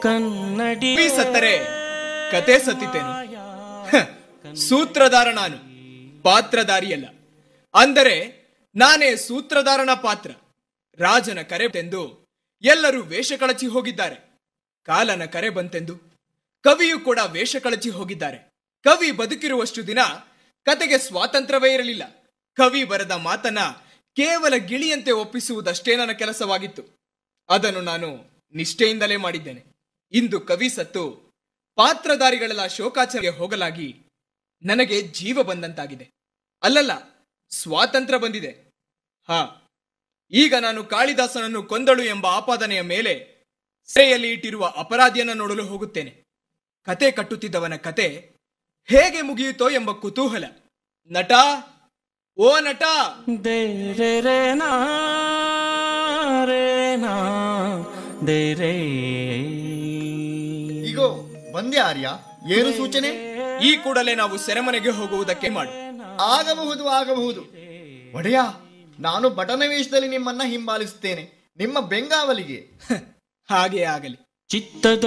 ಕನ್ನಡಿ ಕವಿ ಸತ್ತರೆ ಕತೆ ಸತ್ತಿತೇನು ಹ, ಸೂತ್ರಧಾರ ನಾನು ಪಾತ್ರಧಾರಿಯಲ್ಲ ಅಂದರೆ ನಾನೇ ಸೂತ್ರಧಾರನ ಪಾತ್ರ ರಾಜನ ಕರೆ ತೆಂದು ಎಲ್ಲರೂ ವೇಷ ಕಳಚಿ ಹೋಗಿದ್ದಾರೆ ಕಾಲನ ಕರೆ ಬಂತೆಂದು ಕವಿಯು ಕೂಡ ವೇಷ ಕಳಚಿ ಹೋಗಿದ್ದಾರೆ ಕವಿ ಬದುಕಿರುವಷ್ಟು ದಿನ ಕತೆಗೆ ಸ್ವಾತಂತ್ರ್ಯವೇ ಇರಲಿಲ್ಲ ಕವಿ ಬರೆದ ಮಾತನ್ನ ಕೇವಲ ಗಿಳಿಯಂತೆ ಒಪ್ಪಿಸುವುದಷ್ಟೇ ನನ್ನ ಕೆಲಸವಾಗಿತ್ತು ಅದನ್ನು ನಾನು ನಿಷ್ಠೆಯಿಂದಲೇ ಮಾಡಿದ್ದೇನೆ ಇಂದು ಕವಿ ಸತ್ತು ಪಾತ್ರಧಾರಿಗಳೆಲ್ಲ ಶೋಕಾಚರಣೆಗೆ ಹೋಗಲಾಗಿ ನನಗೆ ಜೀವ ಬಂದಂತಾಗಿದೆ ಅಲ್ಲಲ್ಲ ಸ್ವಾತಂತ್ರ್ಯ ಬಂದಿದೆ ಹಾ ಈಗ ನಾನು ಕಾಳಿದಾಸನನ್ನು ಕೊಂದಳು ಎಂಬ ಆಪಾದನೆಯ ಮೇಲೆ ಸೆರೆಯಲ್ಲಿ ಇಟ್ಟಿರುವ ಅಪರಾಧಿಯನ್ನ ನೋಡಲು ಹೋಗುತ್ತೇನೆ ಕತೆ ಕಟ್ಟುತ್ತಿದ್ದವನ ಕತೆ ಹೇಗೆ ಮುಗಿಯಿತೋ ಎಂಬ ಕುತೂಹಲ ನಟ ಓ ನಟ ದೇ ರೇ ರೇ ನಾ ರೇ ನಾ ದೇ ರೇ ಈಗೋ ಬಂದೆ ಆರ್ಯ ಏನು ಸೂಚನೆ ಈ ಕೂಡಲೇ ನಾವು ಸೆರೆಮನೆಗೆ ಹೋಗುವುದಕ್ಕೆ ಮಾಡು ಆಗಬಹುದು ಆಗಬಹುದು ಒಡೆಯ ನಾನು ಬಟನ ವೇಷದಲ್ಲಿ ನಿಮ್ಮನ್ನ ಹಿಂಬಾಲಿಸುತ್ತೇನೆ ನಿಮ್ಮ ಬೆಂಗಾವಲಿಗೆ ಹಾಗೆ ಆಗಲಿ ಚಿತ್ತದ